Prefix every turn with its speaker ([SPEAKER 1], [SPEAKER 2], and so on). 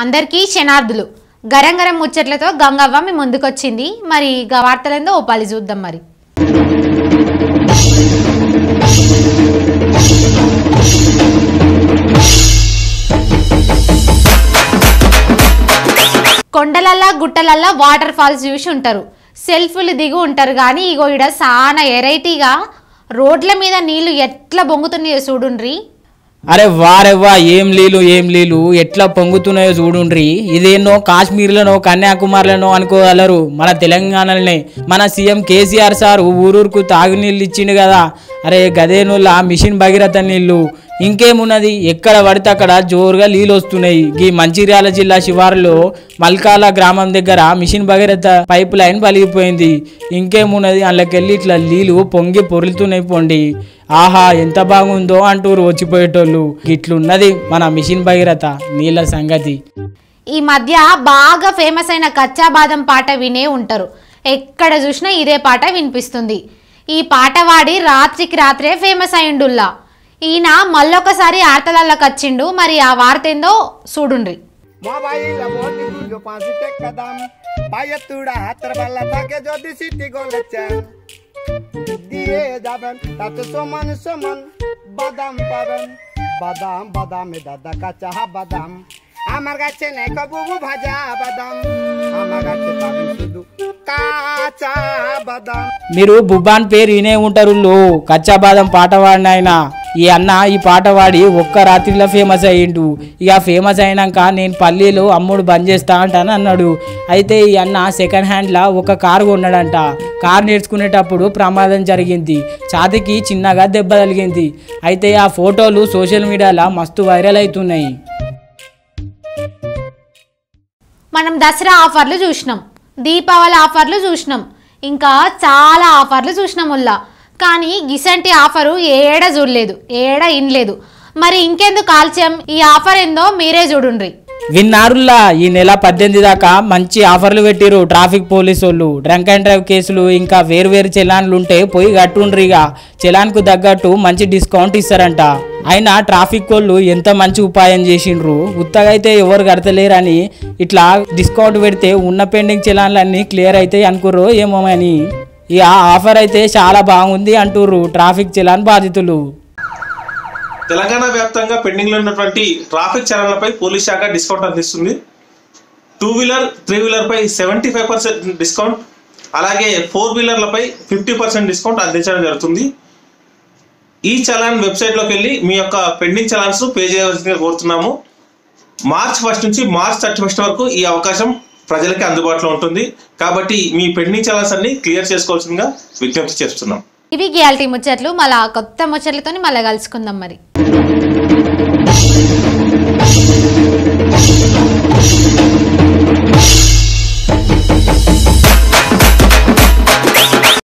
[SPEAKER 1] అందరికీ క్షణార్థులు గరం గరం ముచ్చట్లతో గంగవ్వ మీ ముందుకొచ్చింది మరి గా వార్తలేందో ఓ పలి చూద్దాం మరి కొండలల్లా గుట్టలల్లా వాటర్ ఫాల్స్ చూసి ఉంటారు సెల్ఫీలు దిగి ఉంటారు కానీ ఇగో ఇడ చాలా వెరైటీగా రోడ్ల మీద నీళ్లు ఎట్లా బొంగుతున్నాయో చూడుండ్రి
[SPEAKER 2] అరే వారెవ్వా ఏం లీలు ఏం లీలు ఎట్లా పొంగుతున్నాయో చూడుండ్రి ఇదేనో కాశ్మీర్లోనో కన్యాకుమారిలోనో అనుకోగలరు మన తెలంగాణలోనే మన సీఎం కేసీఆర్ సార్ ఊరూరుకు తాగునీళ్ళు ఇచ్చిండు కదా అరే గదేనుల్లా మిషన్ భగీరథ నీళ్ళు ఇంకేమున్నది ఎక్కడ పడితే అక్కడ జోరుగా నీళ్ళు వస్తున్నాయి ఈ మంచిర్యాల జిల్లా శివారులో మల్కాల గ్రామం దగ్గర మిషన్ భగీరథ పైప్ లైన్ పలిగిపోయింది ఇంకేమున్నది అందులోకెళ్ళి ఇట్లా నీళ్ళు పొంగి పొరులుతున్నాయి పోండి ఆహా ఎంత బాగుందో అంటూరు వచ్చిపోయేటోళ్ళు ఇట్లున్నది మన మిషన్ భగీరథ నీళ్ళ సంగతి
[SPEAKER 1] ఈ మధ్య బాగా ఫేమస్ అయిన కచ్చా బాదం పాట వినే ఉంటారు ఎక్కడ చూసినా ఇదే పాట వినిపిస్తుంది ఈ పాట వాడి రాత్రికి రాత్రే ఫేమస్ అయిండుల్లా ఈయన మళ్ళొకసారి ఆర్తలల్లోకి వచ్చిండు మరి ఆ వార్త ఏందో చూడుండ్రి
[SPEAKER 3] মোবাইল মোটি গুলো পাঁচিতে কদম পায়ে তুড়া হাতের বেলা থাকে যদি সিটি গলেছেন দিয়ে যাবেন তাতে সমান সমান বাদাম পাবেন বাদাম বাদামে দাদা কাঁচা বাদাম আমার কাছে নেই কবু ভাজা বাদাম আমার কাছে পাবেন শুধু কাঁচা বাদাম
[SPEAKER 2] మీరు బుబ్బాన్ పేరు వినే ఉంటారు లో కచ్చాబాదం పాట పాడిన ఆయన ఈ అన్న ఈ పాట పాడి ఒక్క రాత్రిలో ఫేమస్ అయ్యిండు ఇక ఫేమస్ అయినాక నేను పల్లీలో అమ్ముడు బంద్ చేస్తా అంటాను అన్నాడు అయితే ఈ అన్న సెకండ్ హ్యాండ్లా ఒక కారు కొన్నాడంట కారు నేర్చుకునేటప్పుడు ప్రమాదం జరిగింది ఛాతికి చిన్నగా దెబ్బ తగిలింది అయితే ఆ ఫోటోలు సోషల్ మీడియాలో మస్తు వైరల్ అవుతున్నాయి
[SPEAKER 1] మనం దసరా ఆఫర్లు చూసినాం దీపావళి ఆఫర్లు చూసినాం ఇంకా చాలా ఆఫర్లు చూసినాం ఉల్లా కానీ గిసంటి ఆఫరు ఏడ చూడలేదు ఏడ ఇన్లేదు మరి ఇంకెందుకు ఆలస్యం ఈ ఆఫర్ ఏందో మీరే చూడుండ్రి
[SPEAKER 2] విన్నారుల్లా ఈ నెల పద్దెనిమిది దాకా మంచి ఆఫర్లు పెట్టిరు ట్రాఫిక్ పోలీసు వాళ్ళు డ్రంక్ అండ్ డ్రైవ్ కేసులు ఇంకా వేరువేరు చలాన్లు ఉంటే పోయి కట్టుండ్రిగా చలాన్కు తగ్గట్టు మంచి డిస్కౌంట్ ఇస్తారంట అయినా ట్రాఫిక్ వాళ్ళు ఎంత మంచి ఉపాయం చేసిండ్రు ఉత్తగా అయితే ఎవరు కడతలేరని ఇట్లా డిస్కౌంట్ పెడితే ఉన్న పెండింగ్ చలాన్లన్నీ క్లియర్ అవుతాయి అనుకుర్రు ఏమో అని ఈ ఆఫర్ అయితే చాలా బాగుంది అంటుర్రు ట్రాఫిక్ చలాన్ బాధితులు
[SPEAKER 4] తెలంగాణ వ్యాప్తంగా పెండింగ్లో ఉన్నటువంటి ట్రాఫిక్ చలనాలపై పోలీస్ శాఖ డిస్కౌంట్ అందిస్తుంది టూ వీలర్ త్రీ వీలర్పై సెవెంటీ ఫైవ్ పర్సెంట్ డిస్కౌంట్ అలాగే ఫోర్ వీలర్లపై ఫిఫ్టీ పర్సెంట్ డిస్కౌంట్ అందించడం జరుగుతుంది ఈ చలాన్ వెబ్సైట్లోకి వెళ్ళి మీ యొక్క పెండింగ్ చలాన్స్ పే చేయవలసిందిగా కోరుతున్నాము మార్చ్ ఫస్ట్ నుంచి మార్చ్ థర్టీ ఫస్ట్ వరకు ఈ అవకాశం ప్రజలకి అందుబాటులో ఉంటుంది కాబట్టి మీ పెండింగ్ చలాన్స్ అన్ని క్లియర్ చేసుకోవాల్సిందిగా విజ్ఞప్తి చేస్తున్నాం
[SPEAKER 1] ఇవి గ్యాల్టీ ముచ్చట్లు మళ్ళా కొత్త ముచ్చట్లతోని మళ్ళీ కలుసుకుందాం మరి